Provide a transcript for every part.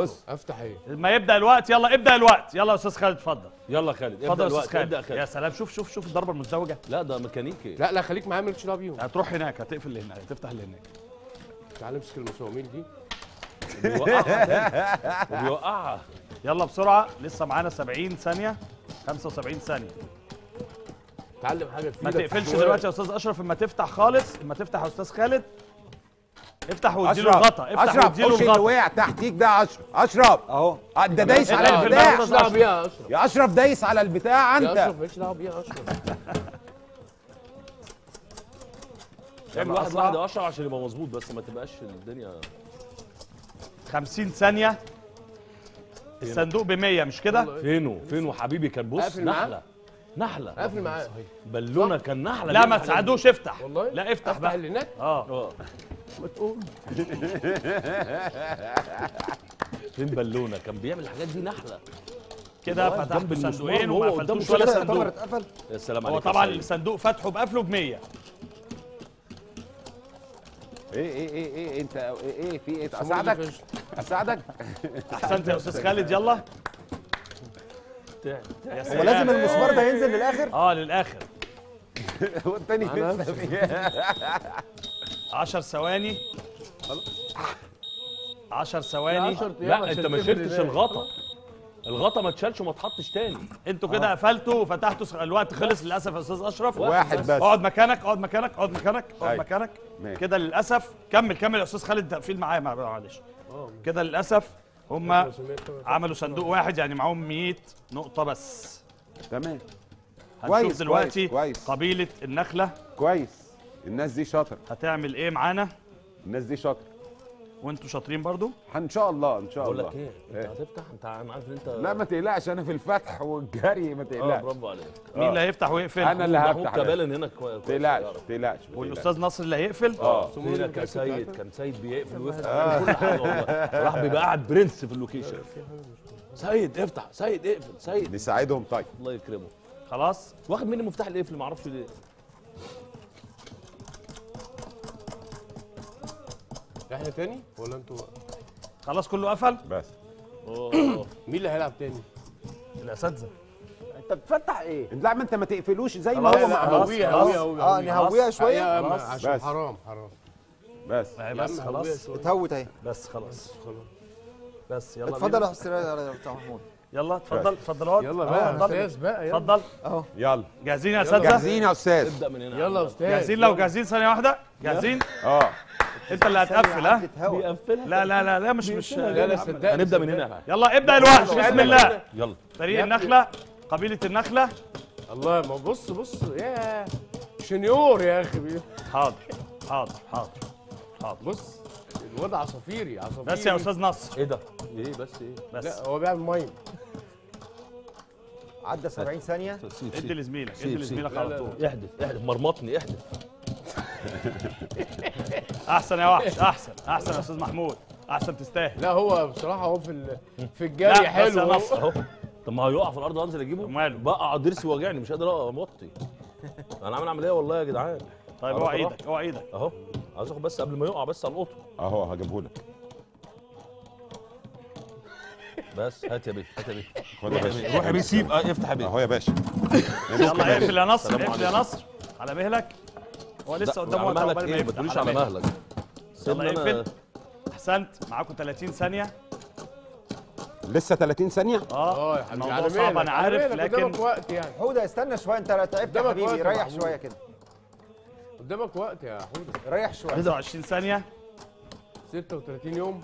بص افتح ايه ما يبدا الوقت يلا ابدا الوقت يلا يا استاذ خالد اتفضل يلا خالد اتفضل ابدا يا استاذ الوقت خالد ابدا يا خالد سلام شوف شوف شوف الضربه المزدوجه لا ده ميكانيكي لا لا خليك معايا مالكش دعوه بيهم هتروح هناك هتقفل اللي هناك هتفتح اللي هناك تعال امسك المسامير دي بيوقعها تاني وبيوقعها يلا بسرعه لسه معانا 70 ثانيه 75 ثانيه اتعلم حاجه ما تفيدك تقفلش شوية. دلوقتي يا استاذ اشرف اما تفتح خالص اما تفتح يا استاذ خالد افتح واديله اشرف الغطا افتح اشرف واديله خش اللي الغطا وقع تحتيك ده اشرف اشرف اهو آه، ده دايس لا، على لا، البتاع مالكش دعوه بيها يا اشرف يا اشرف دايس على البتاع يا انت اشرف مالكش دعوه بيها يا اشرف اعمل يلا واحد أسرع. واحد يا اشرف عشان يبقى مظبوط بس ما تبقاش الدنيا 50 ثانيه الصندوق ب 100 مش كده فينه فينه حبيبي كان بص قافل معاه؟ نحله نحله قافل معاه بالونه كان نحله لا ما بيعمل حاجات تساعدوش افتح والله لا افتح افتح بقى اللي هناك اه اه ما تقول فين بالونه كان بيعمل الحاجات دي نحله كده واقف فتحت جنب صندوقين المسمار وما وهو قدامه قفلتوش ولا كده كده يعتبر صندوق اتقفل يا سلام هو عليك يا طبعا سيد. الصندوق فتحه بقفله ب 100 ايه ايه ايه ايه انت ايه ايه في ايه سمو اساعدك اللي فيش. اساعدك احسنت يا استاذ خالد يلا يا هو سلام لازم المسمار ده ينزل للاخر اه للاخر والتاني أنا لسه فيها 10 ثواني 10 ثواني 10 أيام لا عشان انت ما تقفل شلتش هناك. الغطا الغطا ما اتشالش وما اتحطش تاني انتوا كده قفلتوا وفتحتوا س- الوقت خلص للاسف يا استاذ اشرف واحد بس اقعد مكانك اقعد مكانك اقعد مكانك اقعد أيوة. مكانك ماشي. كده للاسف كمل كمل يا استاذ خالد تقفيل معايا مع- معلش اه كده للاسف هم مسامير كمان. عملوا صندوق واحد يعني معاهم 100 نقطة بس تمام هنشوف كويس، دلوقتي كويس، كويس. قبيلة النخلة كويس الناس دي شاطر هتعمل ايه معانا الناس دي شاطر وانتوا شاطرين برضو ان شاء الله ان شاء بقول الله لك ايه انت هتفتح انت انا عارف ان انت لا ما تقلقش انا في الفتح والجري ما اه تقلقش برافو عليك مين اللي هيفتح ويقفل انا اللي محمود هفتح كبالن هنا كويس ما تقلقش ما تقلقش ما والاستاذ نصر اللي هيقفل اه سمو اللي هنا كان فيش بتاعتها. سيد كان سيد بيقفل ويفتح يعمل كل حاجه والله راح بيبقى قاعد برنس في اللوكيشن سيد افتح سيد اقفل سيد نساعدهم طيب الله يكرمه خلاص واخد مني مفتاح القفل ما اعرفش ليه احنا تاني ولا انتوا خلاص كله قفل بس اه مين اللي هيلعب تاني؟ الاساتذة انت بتفتح ايه؟ لا ما انت ما تقفلوش زي ما خلاص، هو لا، مع خلاص، هويه خلاص. هويه هويه اه هوية. نهويها يا شويه ما- بس. عشان بس. حرام حرام بس اهي يا بس عم هوية خلاص شوية. اتهوت اهي بس خلاص خلاص. بس يلا اتفضل بينا. يا استاذ يا بتاع محمود يلا اتفضل اتفضل اقعد يلا اه، بقى يا اتفضل استاذ بقى يلا اتفضل اهو يلا جاهزين يا اساتذة جاهزين يا استاذ ابدا من هنا يلا يا استاذ جاهزين لو جاهزين ثانية واحدة جاهزين اه انت اللي هتقفل ها هوا بيقفلها لا لا لا لا مش مش لا لا صدقني هنبدا من صدقني. هنا يلا ابدا الوقت بسم الله يلا فريق يا ابني. النخلة قبيلة النخلة الله ما بص بص يا شنيور يا اخي حاضر حاضر حاضر حاضر بص الواد عصافيري عصافيري بس يا استاذ نصر ايه ده ايه بس ايه بس لا هو بيعمل مايم عدى 70 ثانيه سيب ادي سيب لزميلك سيب، ادي سيب. لزميلك لا، على لا، طول احدث احدث مرمطني احدث احسن يا وحش احسن احسن يا استاذ محمود احسن تستاهل لا هو بصراحه هو في ال- في لا، الجري بس يا حلو نصر. اهو طب ما هيقع في الارض وانزل اجيبه وماله؟ بقع ضرسي واجعني مش قادر اوطي انا عامل عمليه والله يا جدعان طيب خلاص، اوعى خلاص. ايدك اوعى ايدك اهو عايز اخد بس قبل ما يقع بس القطه اهو هجيبه لك بس هات يا بيه هات يا بيه خد يا باشا روح يا بيه سيب اه افتح يا بيه اهو يا باشا يلا اقفل يا نصر سلام اقفل يا عليكم. نصر على مهلك هو لسه لا، قدامه على وقت مهلك عقبال ما ايه ما يفتح تقوليش على مهلك. مهلك سيبني يلا انا اقفل احسنت معاكم 30 ثانية لسه 30 ثانيه اه اه يا حبيبي الموضوع على صعب مهلك انا على عارف مهلك، لكن قدامك وقت يعني حوده استنى شويه انت تعبت يا قدامك وقت حبيبي يا ريح محمود. شويه كده قدامك وقت يا حوده ريح شويه 25 ثانية 36 يوم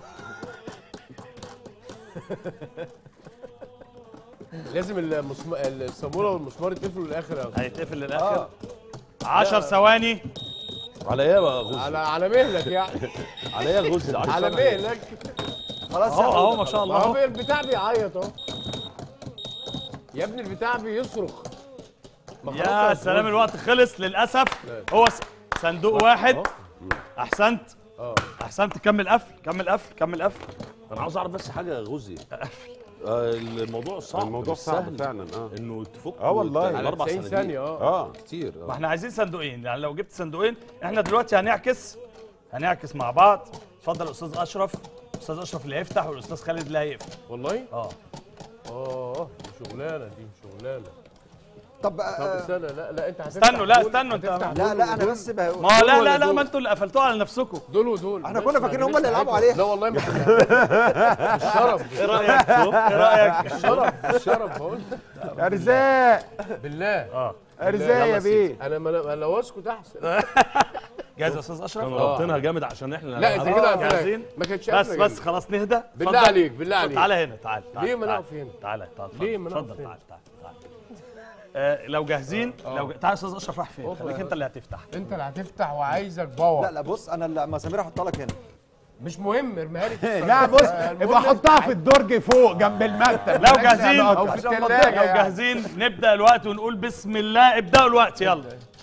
لازم المسم... الصاموله والمسمار يتقفلوا للاخر يا أستاذ. هيتقفل للاخر اه 10 ثواني على ايه بقى غز على على مهلك يعني على ايه غز ده على مهلك خلاص اهو يا اهو حوده ما شاء الله ما هو اهو البتاع بيعيط اهو يا ابني البتاع بيصرخ ما خلاص يا أستاذ. سلام الوقت خلص للاسف لا. هو س- صندوق واحد أهو. احسنت اه احسنت كمل قفل كمل قفل كمل قفل انا عاوز اعرف بس حاجه يا غزي آه، الموضوع صعب الموضوع مش صعب سهل فعلا اه انه تفك آه والله. على الاربع 90 صناديق ثانيه اه اه كتير ما آه. احنا عايزين صندوقين يعني لو جبت صندوقين احنا دلوقتي هنعكس هنعكس مع بعض اتفضل يا استاذ اشرف استاذ اشرف اللي هيفتح والاستاذ خالد اللي هيقفل والله اه اه دي شغلانه دي شغلانه طب طب آه، استنى لا لا انت هتفتح استنوا، لا، دول، استنوا، انت- هتفتح لا دول لا انا ودول. بس بقول ما هو لا دول لا ولا لا دول؟ ما انتوا اللي قفلتوها على نفسكم دول ودول احنا ماشي، كنا ما فاكرين هم عجبنيش اللي يلعبوا حاجة. عليها. لا والله مش الشرف ايه رايك ايه رايك الشرف الشرف بقول ارزاق بالله اه ارزاق يا يلا بيه انا ما انا لو اسكت احسن جاهز يا استاذ اشرف كانوا رابطينها جامد عشان احنا لا انت آه، كده قافلها. جاهزين؟ ما كانتش بس قافلة بس جامد. خلاص نهدى بالله اتفضل. عليك بالله عليك تعالى هنا تعال تعال ليه ما تعال. نقف هنا؟ تعالى تعال ليه ما نقف اتفضل هنا؟ تعال تعال تعال آه لو جاهزين لو تعال يا استاذ اشرف راح فين أوف. خليك انت اللي هتفتح انت اللي هتفتح وعايزك باور لا لا بص انا المسامير هحطها لك هنا مش مهم ارميها لي في لا بص المهم ابقى حطها في الدرج فوق جنب المكتب لو جاهزين او لو في الثلاجه يعني. جاهزين نبدا الوقت ونقول بسم الله ابداوا الوقت يلا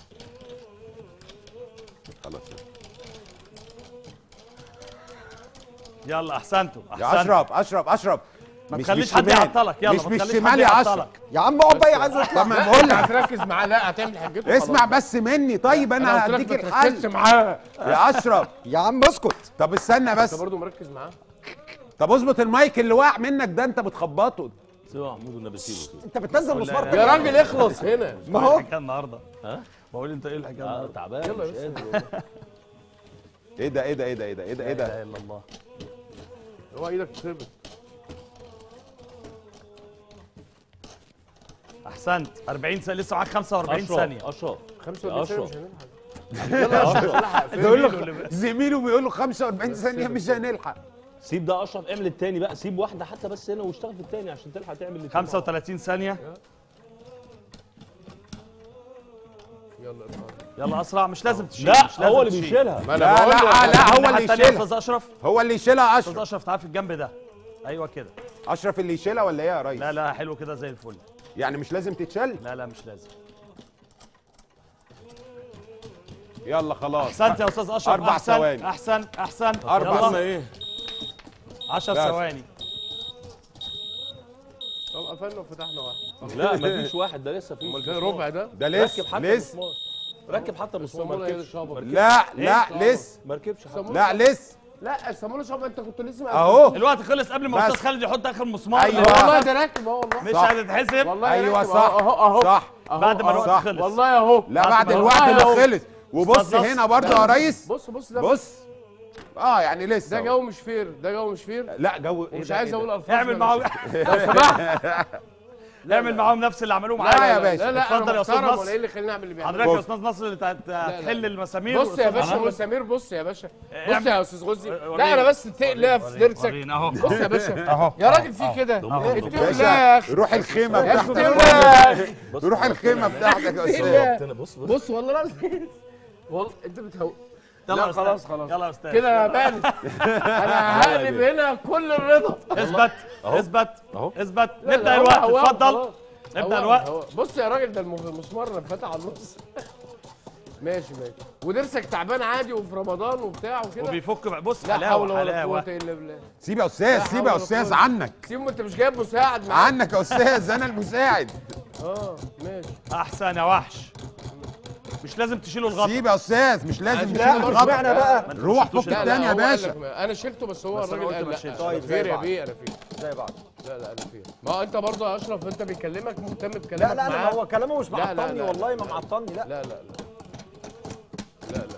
خلاص يلا احسنتوا يا احسنتوا اشرف اشرف اشرف ما مش تخليش بالشمال. حد يعطلك يلا مش ما تخليش بالشمال حد يا اشرف يعطلك يا عم اقعد بقى عايز اطلع طب ما بقول لك هتركز معاه لا هتعمل حاجته اسمع بس مني طيب انا هديك الحل معاه يا اشرف يا عم اسكت طب استنى انت بس برضه مركز معاه طب اظبط المايك اللي واقع منك ده انت بتخبطه سيبه محمود والنبي سيبه كده انت بتنزل مسمار يا تاني. راجل اخلص هنا ما ايه هو الحكايه النهارده ها؟ بقول انت ايه الحكايه اه النهارده تعبان يلا مش بس. قادر والله. ايه ده ايه ده ايه ده ايه ده ايه ده ايه لا ده اله الا الله هو ايدك تخربط احسنت 40 ثانيه لسه معاك 45 ثانيه اشرف اشرف 45 ثانيه أشرف. مش هنلحق يلا يا اشرف الحق فين بيقول ميدو؟ له زميله بيقول له 45 ثانيه مش هنلحق سيب ده اشرف اعمل التاني بقى سيب واحده حتى بس هنا واشتغل في التاني عشان تلحق تعمل الاتنين 35 ثانيه يلا اتفضل. يلا اسرع مش لازم تشيل لا مش لازم هو اللي تشيل. بيشيلها ما لا بقول له لا لا هو الناحية اللي التانية يا يشيلها استاذ اشرف هو اللي يشيلها استاذ اشرف اشرف تعال في الجنب ده ايوه كده اشرف اللي يشيلها ولا ايه يا ريس لا لا حلو كده زي الفل يعني مش لازم تتشال لا لا مش لازم يلا خلاص احسنت يا استاذ اشرف أربع احسن ثواني. احسن احسن أربع يلا. ثواني. ايه 10 بس. ثواني طب قفلنا وفتحنا واحد لا مفيش واحد ده لسه في امال كده ربع ده ده ركب لسه حتى لسه مسمار ركب حتى مسمار الصامولة ما هي اللي ركبش شابط. ما ركبش. لا لا لسه ما ركبش حتى لا لسه لا الصامولة شابط انت كنت لسه اهو الوقت خلص قبل ما بس. استاذ خالد يحط اخر مسمار أيوة. والله ده راكب اهو والله مش صح. هتتحسب والله ايوه راكب. صح اهو اهو صح أهو، بعد ما أهو. الوقت صح. خلص والله اهو لا بعد ما- الوقت والله ما أهو. خلص وبص أستاذ نصر. هنا برضه يا ريس بص بص ده بص اه يعني لسه ده أهو. جو مش فير ده جو مش فير لا جو إيه ومش ده، عايز إيه ده؟ اقول الفاظ اعمل ولا معاهم شيء. لو سمحت اعمل معاهم نفس اللي عملوه لا معايا يا باشا. لا لا اتفضل انا يا أستاذ محترم نصر. ولا ايه اللي خليني اعمل اللي بيعمله حضرتك يا بص. استاذ نصر اللي هت- هتحل المسامير بص يا والأستاذ باشا محمود. مسامير بص يا باشا اعمل. بص يا استاذ غزي وريني. لا انا بس تقلها في وريني، ضرسك وريني، اهو بص يا باشا اهو يا راجل في كده أهو. اتقوا الله يا باشا اخي روح الخيمه اتقوا بتاعتك الله يا اخي روح الخيمه بتاعتك يا استاذ لا. بص بص بص والله العظيم والله انت بتهو يلا لا يا أستاذ. خلاص خلاص يلا يا استاذ كده بان انا هقلب هنا كل الرضا اثبت أهو. اثبت أهو. اثبت لا، نبدا لا، الوقت هو- هو- اتفضل خلاص. نبدا هو- الوقت هو- بص يا راجل ده المخ- المسمار فتح على النص ماشي ماشي ودرسك تعبان عادي وفي رمضان وبتاع وكده وبيفك بقى بص لا حول حلاوه ولا قوة حلاوه الا بالله سيب يا استاذ لا سيب حول يا ولا استاذ قوة. عنك سيبه انت مش جايب مساعد معاك عنك يا استاذ انا المساعد اه ماشي احسن يا وحش مش لازم تشيلوا الغطا سيب يا استاذ مش لازم لا، تشيل لا الغطا اشمعنى بقى ما انت روح مش شلتوش فك ال- التاني يا هو قال باشا لك ما- انا شلته بس هو بس أنا الراجل قلت قال ما لا تشيلش. طيب، انا زي فير يا بعض. بيه انا فير زي بعض لا لا انا فير ما هو انت برضه يا اشرف انت بيكلمك مهتم بكلامك لا لا لا معاه. ما هو كلامه مش لا، لا، معطلني لا، والله لا، ما لا. معطلني لا لا لا لا لا لا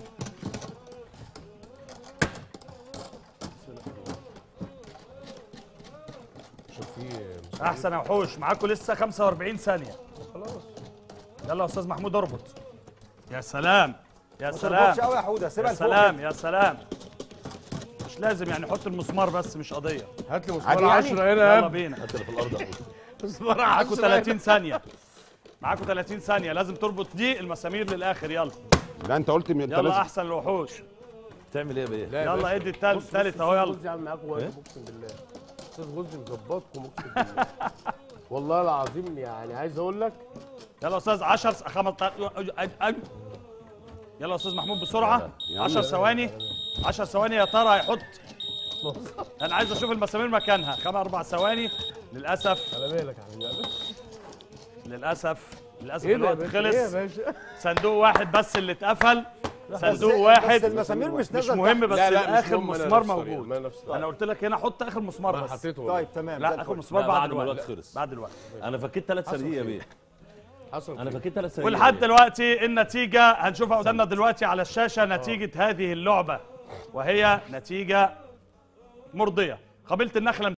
شوف في احسن يا وحوش معاكم لسه 45 ثانيه خلاص يلا يا استاذ محمود اربط يا سلام يا ما سلام تربطش قوي يا حوده سيبها يا لفوق سلام يا سلام مش لازم يعني حط المسمار بس مش قضيه هات لي عادي مسمار يعني؟ 10 هنا يلا يا بينا حتى اللي في الارض اهو مسمار معاكم 10 30 ثانيه معاكم 30 ثانيه لازم تربط دي المسامير للاخر يلا لا انت قلت انت يلا لازم احسن الوحوش تعمل ايه يا بيه لا يا يلا باشا. ادي التالت بص- بص- التالت بص اهو يلا غزي عامل معاكم واجب إيه؟ اقسم بالله استاذ غزي مظبطكم اقسم بالله والله العظيم يعني عايز اقول لك يلا يا استاذ 10 15 يلا يا استاذ محمود بسرعه 10 ثواني 10 ثواني يا ترى هيحط انا عايز اشوف المسامير مكانها خمس اربع ثواني للاسف على بالك يا حبيبي للاسف للاسف ايه ده يا الوقت باشا ايه يا خلص باشا صندوق واحد بس اللي اتقفل صندوق بس واحد المسامير مش مش نازله مهم تحت. بس لا لا مش اخر مهم، أنا مسمار نفس الطريقة، موجود ما نفس الطريقة. انا قلت لك هنا حط اخر مسمار ما بس حطيته طيب تمام زي لا اخر الفل. مسمار لا، بعد بعد ما الوقت الوقت خلص. بعد الوقت انا فكيت ثلاث حصل صناديق يا خير. بيه حصل انا خير. فكيت ثلاث صناديق ولحد دلوقتي النتيجه هنشوفها قدامنا دلوقتي على الشاشه نتيجه هذه اللعبه وهي نتيجه مرضيه قبيله النخله